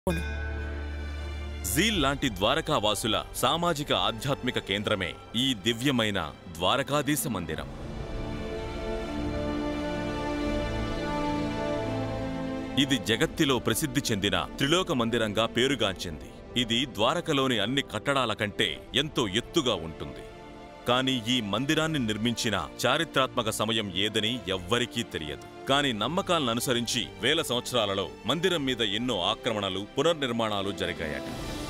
zeal లాంటి ద్వారకావాసుల సామాజిక ఆధ్యాత్మిక కేంద్రమే ఈ దివ్యమైన ద్వారకాధీశ మందిరం ఇది జగత్తిలో ప్రసిద్ధి చెందిన త్రిలోక మందిరంగా పేరుగాంచింది ఇది ద్వారకలోని అన్ని కట్టడాల కంటే ఎంతో ఎత్తుగా ఉంటుంది కానీ ఈ మందిరాన్ని నిర్మించిన చారిత్రాత్మక సమయం ఏదని ఎవ్వరికీ తెలియదు కానీ నమ్మకాలను అనుసరించి వేల సంవత్సరాలలో మందిరం మీద ఎన్నో ఆక్రమణలు పునర్నిర్మాణాలు జరిగాయట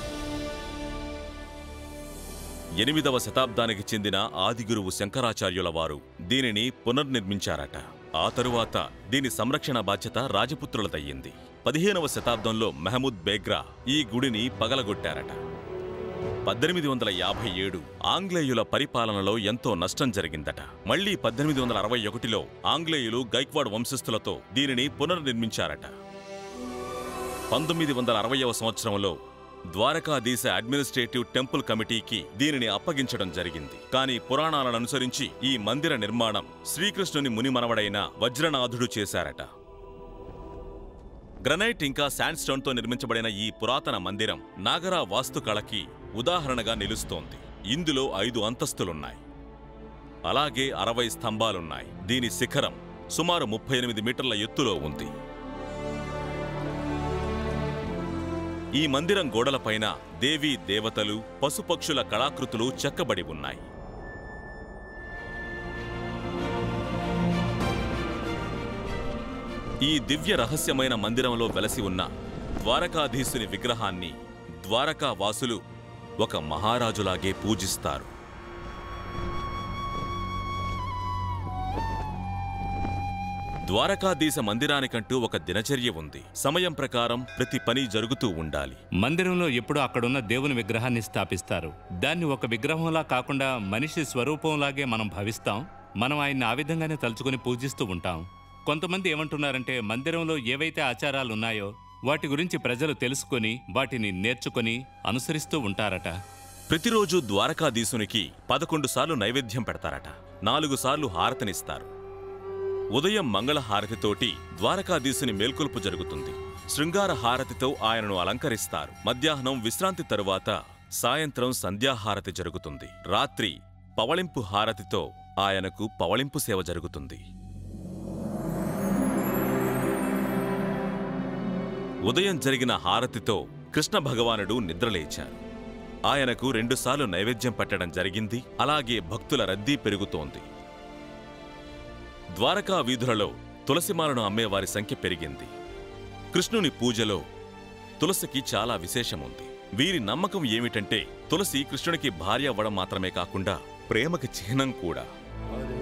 ఎనిమిదవ శతాబ్దానికి చెందిన ఆదిగురువు శంకరాచార్యుల వారు దీనిని పునర్నిర్మించారట ఆ తరువాత దీని సంరక్షణ బాధ్యత రాజపుత్రులదయ్యింది పదిహేనవ శతాబ్దంలో మెహమూద్ బేగ్రా ఈ గుడిని పగలగొట్టారట పద్దెనిమిది వందల యాభై ఏడు ఆంగ్లేయుల పరిపాలనలో ఎంతో నష్టం జరిగిందట మళ్లీ పద్దెనిమిది వందల అరవై ఒకటిలో ఆంగ్లేయులు గైక్వాడ్ వంశస్థులతో దీనిని పునర్నిర్మించారట పంతొమ్మిది వందల అరవయవ సంవత్సరంలో ద్వారకాధీశ అడ్మినిస్ట్రేటివ్ టెంపుల్ కమిటీకి దీనిని అప్పగించడం జరిగింది కానీ పురాణాలను అనుసరించి ఈ మందిర నిర్మాణం శ్రీకృష్ణుని మునిమనవడైన వజ్రనాథుడు చేశారట గ్రనైట్ ఇంకా శాండ్స్టోన్తో నిర్మించబడిన ఈ పురాతన మందిరం నాగరా వాస్తుకళకి ఉదాహరణగా నిలుస్తోంది ఇందులో ఐదు అంతస్తులున్నాయి అలాగే అరవై స్తంభాలున్నాయి దీని శిఖరం సుమారు ముప్పై ఎనిమిది మీటర్ల ఎత్తులో ఉంది ఈ మందిరం గోడలపైన దేవీ దేవతలు పశుపక్షుల కళాకృతులు చెక్కబడి ఉన్నాయి ఈ దివ్య రహస్యమైన మందిరంలో వెలసి ఉన్న ద్వారకాధీశుని విగ్రహాన్ని ద్వారకా వాసులు ఒక మహారాజులాగే పూజిస్తారు ద్వారకాధీశ మందిరానికంటూ ఒక దినచర్య ఉంది సమయం ప్రకారం ప్రతి పని జరుగుతూ ఉండాలి మందిరంలో ఎప్పుడూ అక్కడున్న దేవుని విగ్రహాన్ని స్థాపిస్తారు దాన్ని ఒక విగ్రహంలా కాకుండా మనిషి స్వరూపంలాగే మనం భావిస్తాం మనం ఆయన్ని ఆ విధంగానే తలుచుకుని పూజిస్తూ ఉంటాం కొంతమంది ఏమంటున్నారంటే మందిరంలో ఏవైతే ఆచారాలు ఉన్నాయో వాటి గురించి ప్రజలు తెలుసుకొని వాటిని నేర్చుకొని అనుసరిస్తూ ఉంటారట ప్రతిరోజు ద్వారకాధీశునికి పదకొండు సార్లు నైవేద్యం పెడతారట నాలుగు సార్లు హారతనిస్తారు ఉదయం మంగళ హారతితోటి ద్వారకాధీశుని మేల్కొల్పు జరుగుతుంది శృంగార హారతితో ఆయనను అలంకరిస్తారు మధ్యాహ్నం విశ్రాంతి తరువాత సాయంత్రం సంధ్యాహారతి జరుగుతుంది రాత్రి పవళింపు హారతితో ఆయనకు పవళింపు సేవ జరుగుతుంది ఉదయం జరిగిన హారతితో కృష్ణ భగవానుడు నిద్రలేచారు ఆయనకు రెండుసార్లు నైవేద్యం పెట్టడం జరిగింది అలాగే భక్తుల రద్దీ పెరుగుతోంది ద్వారకా వీధులలో తులసిమాలను అమ్మేవారి సంఖ్య పెరిగింది కృష్ణుని పూజలో తులసికి చాలా విశేషముంది వీరి నమ్మకం ఏమిటంటే తులసి కృష్ణునికి భార్య అవ్వడం మాత్రమే కాకుండా ప్రేమకి చిహ్నం కూడా హరే